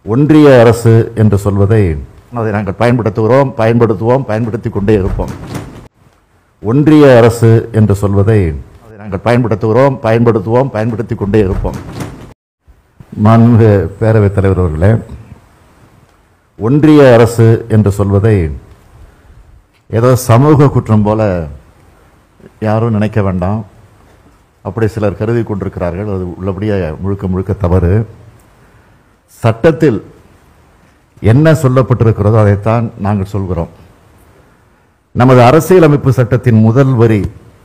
ஒன்றிய அரசு என்று சொல்வதை அதை நாங்கள் பயன்படுத்துகிறோம் பயன்படுத்துவோம் பயன்படுத்திக் கொண்டே இருப்போம் ஒன்றிய அரசு என்று சொல்வதை அதை நாங்கள் பயன்படுத்துகிறோம் பயன்படுத்துவோம் பயன்படுத்திக் கொண்டே இருப்போம் மாண்பு பேரவைத் தலைவர் அவர்களே ஒன்றிய அரசு என்று சொல்வதை ஏதோ சமூக குற்றம் போல யாரும் நினைக்க வேண்டாம் அப்படி சிலர் கருதி கொண்டிருக்கிறார்கள் அது உள்ளபடியே முழுக்க முழுக்க தவறு சட்டத்தில் என்ன சொல்லப்பட்டிருக்கிறதோ அதைத்தான் நாங்கள் சொல்கிறோம் நமது அரசியலமைப்பு சட்டத்தின் முதல் வரி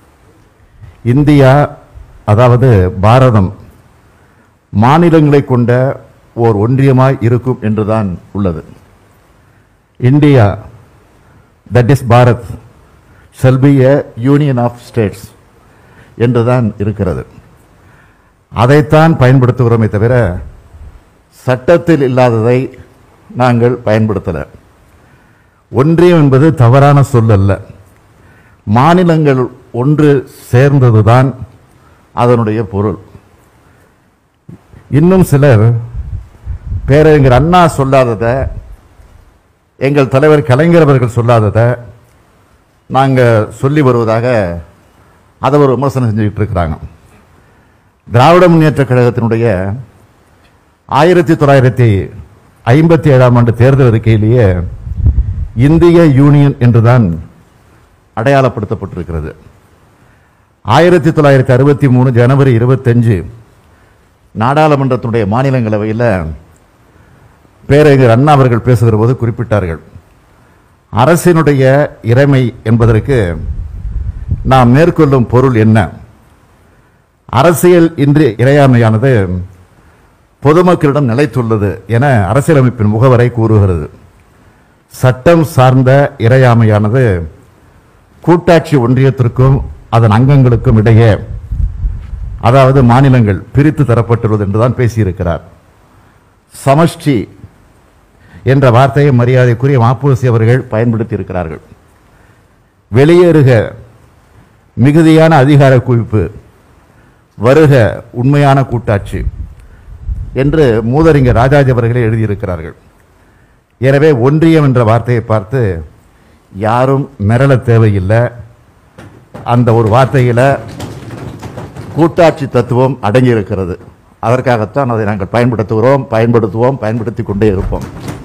இந்தியா அதாவது பாரதம் மாநிலங்களை கொண்ட ஓர் ஒன்றியமாய் இருக்கும் என்றுதான் உள்ளது India that is Bharat shall be a union of states என்றுதான் இருக்கிறது அதைத்தான் பயன்படுத்துகிறோமே தவிர சட்டத்தில் இல்லாததை நாங்கள் பயன்படுத்தல ஒன்றியம் என்பது தவறான சொல் அல்ல மாநிலங்கள் ஒன்று சேர்ந்ததுதான் அதனுடைய பொருள் இன்னும் சிலர் பேரறிஞர் அண்ணா சொல்லாததை எங்கள் தலைவர் கலைஞர் அவர்கள் சொல்லாததை நாங்கள் சொல்லி வருவதாக அதை ஒரு விமர்சனம் செஞ்சுக்கிட்டு இருக்கிறாங்க திராவிட முன்னேற்ற கழகத்தினுடைய ஆயிரத்தி தொள்ளாயிரத்தி ஐம்பத்தி ஏழாம் ஆண்டு தேர்தல் அறிக்கையிலேயே இந்திய யூனியன் என்றுதான் அடையாளப்படுத்தப்பட்டிருக்கிறது ஆயிரத்தி தொள்ளாயிரத்தி அறுபத்தி மூணு ஜனவரி இருபத்தஞ்சு நாடாளுமன்றத்தினுடைய மாநிலங்களவையில் பேரறிஞர் அண்ணா அவர்கள் பேசுகிற போது குறிப்பிட்டார்கள் அரசினுடைய இறைமை என்பதற்கு நாம் மேற்கொள்ளும் பொருள் என்ன அரசியல் இன்றி இறையாமையானது பொதுமக்களிடம் நிலைத்துள்ளது என அரசியலமைப்பின் முகவரை கூறுகிறது சட்டம் சார்ந்த இறையாமையானது கூட்டாட்சி ஒன்றியத்திற்கும் அதன் அங்கங்களுக்கும் இடையே அதாவது மாநிலங்கள் பிரித்து தரப்பட்டுள்ளது என்றுதான் பேசியிருக்கிறார் சமஷ்டி என்ற வார்த்தையை மரியாதைக்குரிய மாப்போசி அவர்கள் பயன்படுத்தி இருக்கிறார்கள் வெளியேறுக மிகுதியான அதிகார குவிப்பு வருக உண்மையான கூட்டாட்சி என்று மூதறிஞர் ராஜாஜி அவர்களே எழுதியிருக்கிறார்கள் எனவே ஒன்றியம் என்ற வார்த்தையை பார்த்து யாரும் மிரள தேவையில்லை அந்த ஒரு வார்த்தையில் கூட்டாட்சி தத்துவம் அடங்கியிருக்கிறது அதற்காகத்தான் அதை நாங்கள் பயன்படுத்துகிறோம் பயன்படுத்துவோம் பயன்படுத்தி கொண்டே இருப்போம்